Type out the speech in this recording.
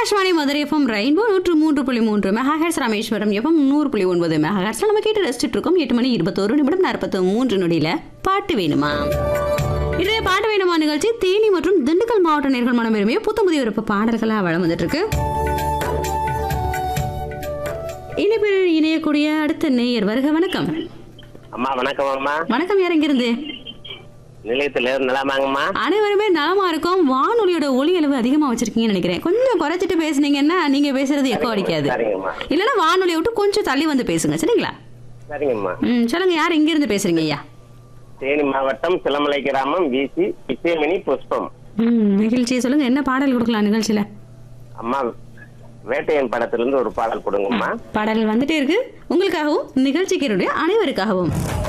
Akashvani Madurai FM rainbow நூற்று மூன்று புள்ளி மூன்று மெகாஹெட்ஸ் ராமேஸ்வரம் எஃப்எம் நூறு புள்ளி ஒன்பது மெகாஹெட்ஸ் நம்ம கேட்டு ரசிச்சுட்டு இருக்கோம் எட்டு மணி இருபத்தோரு நிமிடம் நாற்பத்தி மூன்று நொடியில பாட்டு வேணுமா இன்றைய பாட்டு வேணுமா நிகழ்ச்சி தேனி மற்றும் திண்டுக்கல் மாவட்ட நேர்கள் மனம் விரும்பிய புத்தம் புதிய விருப்ப பாடல்களா வளம் வந்துட்டு இருக்கு இனிப்பில் இணையக்கூடிய அடுத்த நேயர் வருக வணக்கம் அம்மா வணக்கம் அம்மா வணக்கம் யார் எங்கிருந்து நிலையத்துல இருந்து நலமாங்கம்மா அனைவருமே நலமா இருக்கும் வானொலியோட ஒலி அளவு அதிகமா வச்சிருக்கீங்கன்னு நினைக்கிறேன் கொஞ்சம் குறைச்சிட்டு பேசுனீங்கன்னா நீங்க பேசுறது எக்கோ அடிக்காது சரிங்கம்மா இல்லைன்னா வானொலியை விட்டு கொஞ்சம் தள்ளி வந்து பேசுங்க சரிங்களா சரிங்கம்மா ம் சொல்லுங்க யார் எங்க இருந்து பேசுறீங்க ஐயா தேனி மாவட்டம் சிலமலை கிராமம் விசி விஜயமணி புஷ்பம் ம் நிகழ்ச்சியை சொல்லுங்க என்ன பாடல் கொடுக்கலாம் நிகழ்ச்சியில அம்மா வேட்டையன் படத்திலிருந்து ஒரு பாடல் கொடுங்கம்மா பாடல் வந்துட்டே இருக்கு உங்களுக்காகவும் நிகழ்ச்சிக்கு அனைவருக்காகவும்